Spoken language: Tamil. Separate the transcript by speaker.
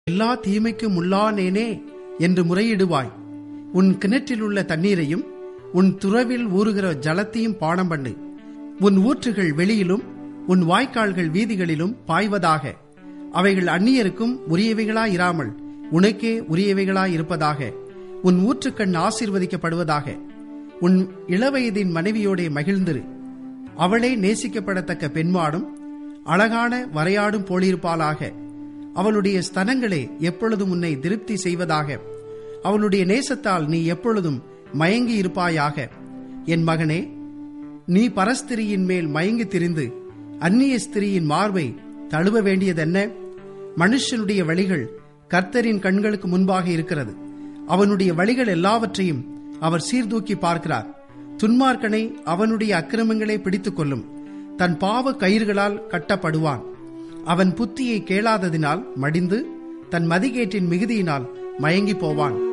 Speaker 1: எல்லா தீமைக்கும் உள்ளானேனே என்று முறையிடுவாய் உன் கிணற்றில் உள்ள தண்ணீரையும் உன் துறவில் ஊறுகிற ஜலத்தையும் பானம் பண்ணு உன் ஊற்றுகள் வெளியிலும் உன் வாய்க்கால்கள் வீதிகளிலும் பாய்வதாக அவைகள் அந்நியருக்கும் உரியவைகளாயிராமல் உனக்கே உரியவைகளாயிருப்பதாக உன் ஊற்றுக்கண் ஆசீர்வதிக்கப்படுவதாக உன் இளவயதின் மனைவியோடே மகிழ்ந்திரு அவளே நேசிக்கப்படத்தக்க பெண்மாடும் அழகான வரையாடும் போலிருப்பாளாக அவளுடைய ஸ்தனங்களே எப்பொழுதும் உன்னை திருப்தி செய்வதாக அவளுடைய நேசத்தால் நீ எப்பொழுதும் மயங்கி இருப்பாயாக என் மகனே நீ பரஸ்திரியின் மேல் மயங்கி திரிந்து அந்நிய ஸ்திரியின் மார்பை தழுவ வேண்டியதென்ன மனுஷனுடைய வழிகள் கர்த்தரின் கண்களுக்கு முன்பாக இருக்கிறது அவனுடைய வழிகள் எல்லாவற்றையும் அவர் சீர்தூக்கி பார்க்கிறார் துன்மார்க்கனை அவனுடைய அக்கிரமங்களே பிடித்துக் கொள்ளும் தன் பாவ கயிறுகளால் கட்டப்படுவான் அவன் புத்தியை கேளாததினால் மடிந்து தன் மதிகேட்டின் மிகுதியினால் மயங்கி போவான்